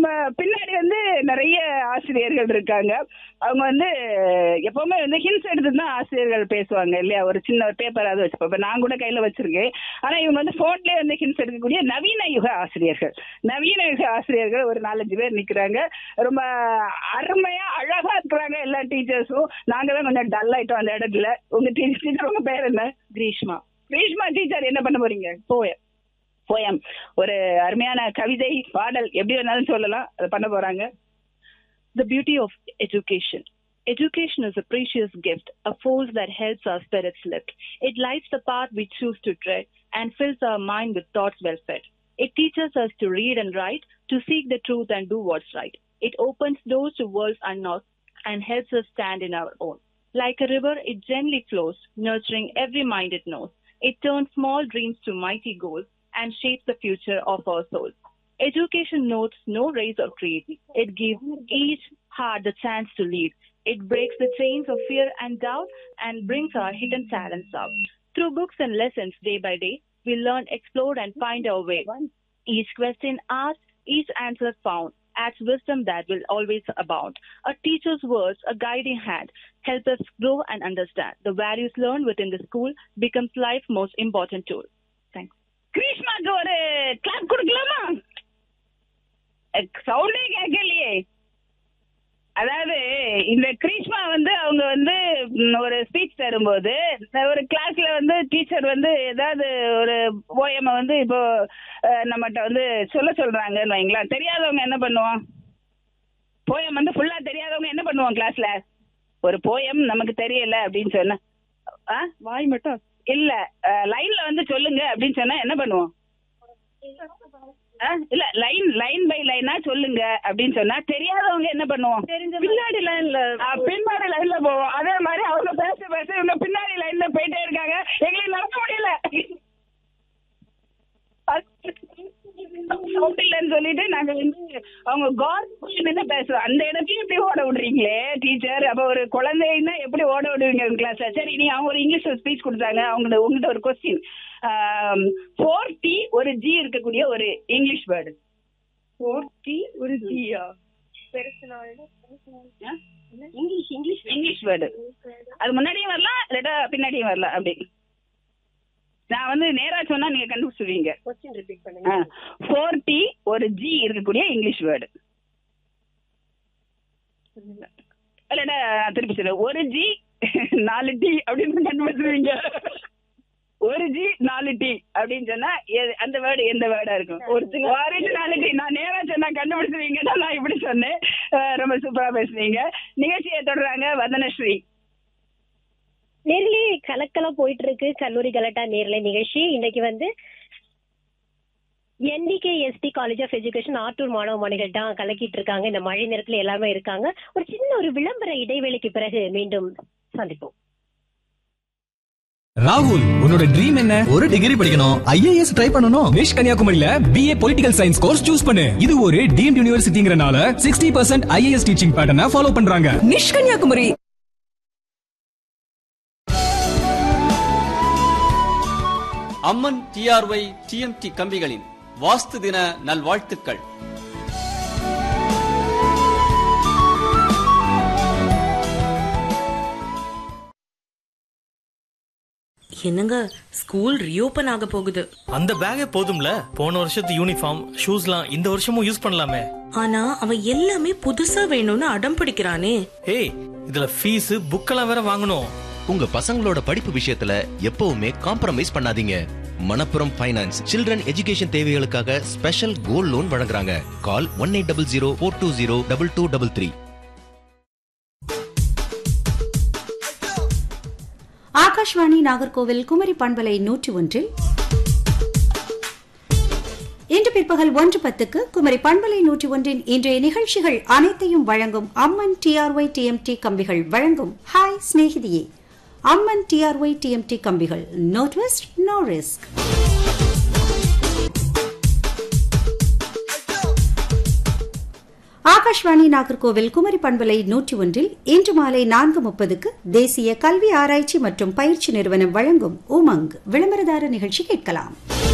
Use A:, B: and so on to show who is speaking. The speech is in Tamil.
A: பின்னாடி வந்து நிறைய ஆசிரியர்கள் இருக்காங்க அவங்க வந்து எப்பவுமே வந்து ஹின்ஸ் எடுத்து தான் ஆசிரியர்கள் பேசுவாங்க இல்லையா ஒரு சின்ன பேப்பர் அது வச்சுப்போம் இப்ப நான் கூட கையில வச்சிருக்கேன் ஆனா இவங்க வந்து போன்லயே வந்து ஹின்ஸ் எடுக்கக்கூடிய நவீன யுக ஆசிரியர்கள் நவீன யுக ஆசிரியர்கள் ஒரு நாலஞ்சு பேர் நிக்கிறாங்க ரொம்ப அருமையா அழகா இருக்கிறாங்க எல்லா டீச்சர்ஸும் நாங்க தான் கொஞ்சம் டல் ஆயிட்டோம் அந்த இடத்துல உங்க டீச்சர் உங்க பேர் என்ன
B: கிரீஷ்மா
A: கிரீஷ்மா டீச்சர் என்ன பண்ண போறீங்க
B: போயம்
A: போயம் ஒரு அருமையான கவிதை பாடல் எப்படி வேணாலும் சொல்லலாம் அதை பண்ண போறாங்க
B: The beauty of education. Education is a precious gift, a force that helps our spirits lift. It lights the path we choose to tread and fills our mind with thoughts well fed. It teaches us to read and write, to seek the truth and do what's right. It opens doors to worlds unknown and helps us stand in our own. Like a river, it gently flows, nurturing every mind it knows. It turns small dreams to mighty goals and shapes the future of our souls. Education knows no race or creed. It gives each heart the chance to lead. It breaks the chains of fear and doubt and brings our hidden talents out. Through books and lessons day by day, we learn, explore, and find our way. Each question asked, each answer found adds wisdom that will always abound. A teacher's words, a guiding hand, help us grow and understand. The values learned within the school becomes life's most important tool. Thanks.
A: கிரீஷ்மாக்கு ஒரு கிளாப் கொடுக்கலாமா சவுண்டே கேட்கலையே அதாவது இந்த கிரீஷ்மா வந்து அவங்க வந்து ம், ஒரு ஸ்பீச் தரும்போது ஒரு கிளாஸ்ல வந்து டீச்சர் வந்து ஏதாவது ஒரு போயம வந்து இப்போ அஹ், நம்மகிட்ட வந்து சொல்ல சொல்றாங்கன்னு வைங்களேன் தெரியாதவங்க என்ன பண்ணுவோம் போயம் வந்து ஃபுல்லா தெரியாதவங்க என்ன பண்ணுவோம் கிளாஸ்ல ஒரு போயம் நமக்கு தெரியல அப்படின்னு சொன்னா ஆ
B: வாய் மட்டும்
A: இல்ல லைன்ல வந்து சொல்லுங்க அப்படின்னு சொன்னா என்ன பண்ணுவோம் ஆ, இல்ல லைன் லைன் பை லைனா சொல்லுங்க அப்படின்னு சொன்னா தெரியாதவங்க என்ன பண்ணுவோம்
B: பின்னாடி லைன்ல
A: ஆ, பின்னாடி லைன்ல போவோம் அதே மாதிரி அவங்க பேச பேச இவங்க பின்னாடி லைன்ல போயிட்டே இருக்காங்க எங்களுக்கு நடக்க முடியல சவுண்ட் இல்லைன்னு சொல்லிட்டு நாங்க வந்து அவங்க காட் பேசுறோம் அந்த இடத்தையும் இப்படி ஓட விடுறீங்களே டீச்சர் அப்ப ஒரு குழந்தைன்னா எப்படி ஓட விடுவீங்க கிளாஸ்ல சரி நீ அவங்க ஒரு இங்கிலீஷ் ஸ்பீச் கொடுத்தாங்க அவங்க உங்ககிட்ட ஒரு கொஸ்டின் ஃபோர் டி ஒரு ஜி இருக்கக்கூடிய ஒரு இங்கிலீஷ் வேர்டு ஃபோர் டி ஒரு ஜியா இங்கிலீஷ் இங்கிலீஷ் இங்கிலீஷ் வேர்டு அது முன்னாடியும் வரலாம் இல்லாட்டா பின்னாடியும் வரலாம் அப்படி நான் வந்து நேரா சொன்னா நீங்க கண்டுபிடிச்சிருவீங்க
B: கொஸ்டின் ரிப்பீட் பண்ணுங்க
A: ஃபோர் டி ஒரு ஜி இருக்கக்கூடிய இங்கிலீஷ் வேர்டு இல்லடா திருப்பி சொல்லு ஒரு ஜி நாலு டி அப்படின்னு கண்டுபிடிச்சிருவீங்க ஒரு ஜி நாலு டி அப்படின்னு சொன்னா எது- அந்த வேர்டு எந்த வேர்டா இருக்கும் ஒரிஜினாலிட்டி நான் நேரா சொன்னா கண்டுபிடிச்சிருவீங்க நான் இப்படி சொன்னேன் அஹ் ரொம்ப சூப்பரா பேசுனீங்க நிகழ்ச்சியை தொடர்றாங்க வதனஸ்ரீ
C: நேர்லயே கலக்கலா போயிட்டு இருக்கு கல்லூரி கலட்டா நேர்ல நிகழ்ச்சி இன்னைக்கு வந்து NTK ST college of education Attur மாணவ மாணவிகள் தான் கலக்கிட்டு இருக்காங்க இந்த மழை நேரத்துல எல்லாருமே இருக்காங்க ஒரு சின்ன ஒரு விளம்பர இடைவேளைக்கு பிறகு மீண்டும் சந்திப்போம்
D: ராகுல் உன்னோட ட்ரீம் என்ன
E: ஒரு டிகிரி படிக்கணும் ஐஏஎஸ் ட்ரை பண்ணணும்
D: விஷ் கன்னியாகுமரியில BA political science course choose பண்ணு இது ஒரு டீம்ட் யூனிவர்சிட்டிங்கறனால சிக்ஸ்டி பர்சன்ட் ஐஏஎஸ் டீச்சிங் பேட்டர்னை ஃபாலோ பண்றாங்க
F: நிஷ் கன்னியாகுமரி
G: அம்மன் டிஆர்ஒய் டிஎம்டி கம்பிகளின் வாஸ்து தின நல்வாழ்த்துக்கள்
F: என்னங்க ஸ்கூல் ரீஓபன் ஆக போகுது
H: அந்த பேக்கே போதும்ல போன வருஷத்து யூனிஃபார்ம் ஷூஸ்லாம் இந்த வருஷமும் யூஸ் பண்ணலாமே
F: ஆனா அவன் எல்லாமே புதுசா வேணும்னு அடம் பிடிக்கிறானே
H: ஏய் இதுல ஃபீஸ் புக்கெல்லாம் வேற வாங்கணும்
E: உங்க பசங்களோட படிப்பு விஷயத்துல எப்பவுமே காம்ப்ரமைஸ் பண்ணாதீங்க மணப்புரம் ஃபைனான்ஸ் சில்ட்ரன் எஜுகேஷன் தேவைகளுக்காக ஸ்பெஷல் கோல்ட் லோன் வழங்குறாங்க call one eight double zero four two zero double two double three
I: Akashvani Nagercoil Kumari பண்பலை நூற்றி ஒன்றில் இன்று பிற்பகல் ஒன்று பத்துக்கு குமரி பண்பலை நூற்றி ஒன்றின் இன்றைய நிகழ்ச்சிகள் அனைத்தையும் வழங்கும் அம்மன் டிஆர்ஒய் டிஎம்டி கம்பிகள் வழங்கும் ஹாய் சிநேகிதியே அம்மன் டிஆர்ஒய் டிஎம்டி கம்பிகள் no twist no risk Akashvani Nagercoil Kumari பண்பலை நூற்றி ஒன்றில் இன்று மாலை நான்கு முப்பதுக்கு தேசிய கல்வி ஆராய்ச்சி மற்றும் பயிற்சி நிறுவனம் வழங்கும் உமங் விளம்பரதார நிகழ்ச்சி கேட்கலாம்